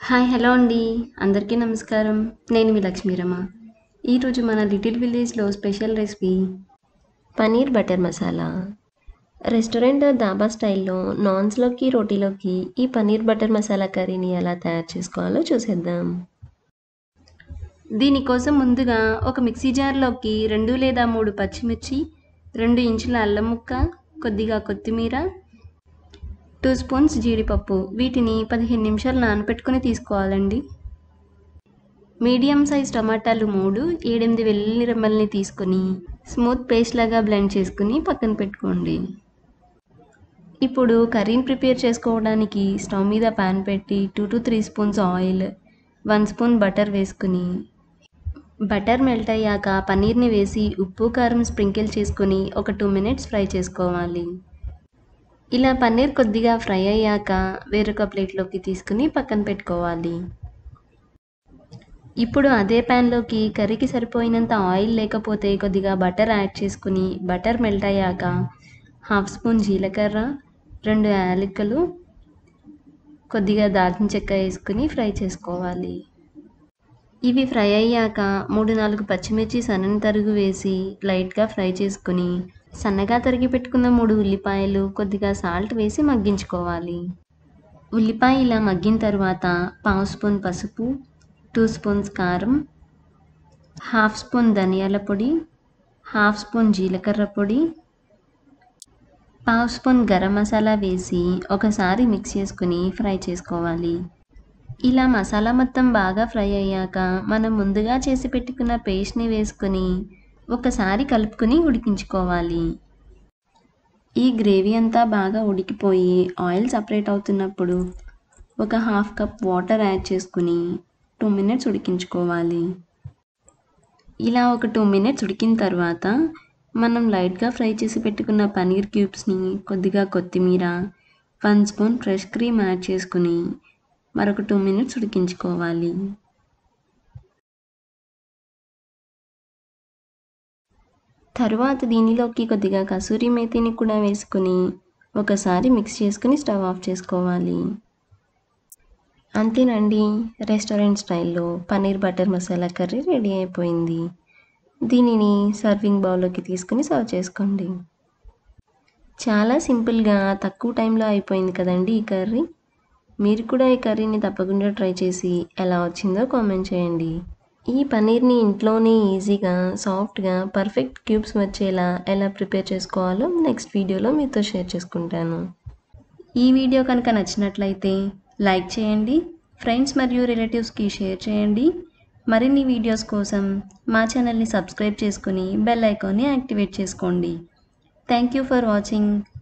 hi hello అండి అందరికీ నమస్కారం నేను మీ లక్ష్మీరమ ఈరోజు మన లిటిల్ విలేజ్లో special recipe paneer butter masala restaurant dhaba స్టైల్లో నాన్స్లోకి రోటీలోకి ఈ పనీర్ బటర్ మసాలా కర్రీని ఎలా తయారు చేసుకోవాలో చూసేద్దాం దీనికోసం ముందుగా ఒక మిక్సీ జార్లోకి రెండు లేదా మూడు పచ్చిమిర్చి రెండు ఇంచుల అల్లం ముక్క కొద్దిగా కొత్తిమీర టూ స్పూన్స్ జీడిపప్పు వీటిని పదిహేను నిమిషాలు నానబెట్టుకుని తీసుకోవాలండి మీడియం సైజ్ టమాటాలు మూడు ఏడెనిమిది వెల్లుల్లి రెమ్మల్ని తీసుకొని స్మూత్ పేస్ట్ లాగా బ్లెండ్ చేసుకుని పక్కన పెట్టుకోండి ఇప్పుడు కర్రీని ప్రిపేర్ చేసుకోవడానికి స్టవ్ మీద పాన్ పెట్టి two to three spoons oil one spoon butter వేసుకుని బటర్ మెల్ట్ అయ్యాక పన్నీర్ని వేసి ఉప్పు కారం స్ప్రింకిల్ చేసుకుని ఒక టూ మినిట్స్ ఫ్రై చేసుకోవాలి ఇలా పన్నీర్ కొద్దిగా ఫ్రై అయ్యాక వేరొక ప్లేట్లోకి తీసుకుని పక్కన పెట్టుకోవాలి ఇప్పుడు అదే ప్యాన్లోకి కర్రీకి సరిపోయినంత ఆయిల్ లేకపోతే కొద్దిగా బటర్ యాడ్ చేసుకుని బటర్ మెల్ట్ అయ్యాక హాఫ్ స్పూన్ జీలకర్ర రెండు యాలకులు కొద్దిగా దాల్చిన చెక్క వేసుకుని ఫ్రై చేసుకోవాలి ఇవి ఫ్రై అయ్యాక మూడు నాలుగు పచ్చిమిర్చి సన్నని తరుగు వేసి లైట్గా ఫ్రై చేసుకుని సన్నగా తరిగి పెట్టుకున్న మూడు ఉల్లిపాయలు కొద్దిగా సాల్ట్ వేసి మగ్గించుకోవాలి ఉల్లిపాయ ఇలా మగ్గిన తర్వాత పావు స్పూన్ పసుపు టూ స్పూన్స్ కారం హాఫ్ స్పూన్ ధనియాల పొడి హాఫ్ స్పూన్ జీలకర్ర పొడి పావు స్పూన్ గరం మసాలా వేసి ఒకసారి మిక్స్ చేసుకుని ఫ్రై చేసుకోవాలి ఇలా మసాలా మొత్తం బాగా ఫ్రై అయ్యాక మనం ముందుగా చేసి పెట్టుకున్న పేస్ట్ని వేసుకొని ఒకసారి కలుపుకొని ఉడికించుకోవాలి ఈ గ్రేవీ అంతా బాగా ఉడికిపోయి ఆయిల్ సపరేట్ అవుతున్నప్పుడు ఒక హాఫ్ కప్ వాటర్ యాడ్ చేసుకుని టూ మినిట్స్ ఉడికించుకోవాలి ఇలా ఒక టూ మినిట్స్ ఉడికిన తర్వాత మనం లైట్గా ఫ్రై చేసి పెట్టుకున్న పనీర్ క్యూబ్స్ని కొద్దిగా కొత్తిమీర one spoon fresh cream add చేసుకుని మరొక టూ మినిట్స్ ఉడికించుకోవాలి తరువాత దీనిలోకి కొద్దిగా కసూరి మేతిని కూడా వేసుకుని ఒకసారి మిక్స్ చేసుకుని స్టవ్ ఆఫ్ చేసుకోవాలి అంతేనండి రెస్టారెంట్ స్టైల్లో paneer butter masala curry ready అయిపోయింది దీనిని సర్వింగ్ బౌల్లోకి తీసుకుని సర్వ్ చేసుకోండి చాలా సింపుల్గా తక్కువ టైంలో అయిపోయింది కదండి ఈ కర్రీ మీరు కూడా ఈ కర్రీని తప్పకుండా ట్రై చేసి ఎలా వచ్చిందో కామెంట్ చేయండి ఈ పన్నీర్ని ఇంట్లోనే ఈజీగా సాఫ్ట్గా పర్ఫెక్ట్ క్యూబ్స్ వచ్చేలా ఎలా ప్రిపేర్ చేసుకోవాలో నెక్స్ట్ వీడియోలో మీతో షేర్ చేసుకుంటాను ఈ వీడియో కనుక నచ్చినట్లయితే లైక్ చేయండి ఫ్రెండ్స్ మరియు రిలేటివ్స్కి షేర్ చేయండి మరిన్ని వీడియోస్ కోసం మా ఛానల్ని సబ్స్క్రైబ్ చేసుకుని బెల్ ఐకాన్ని యాక్టివేట్ చేసుకోండి థ్యాంక్ యూ ఫర్ వాచింగ్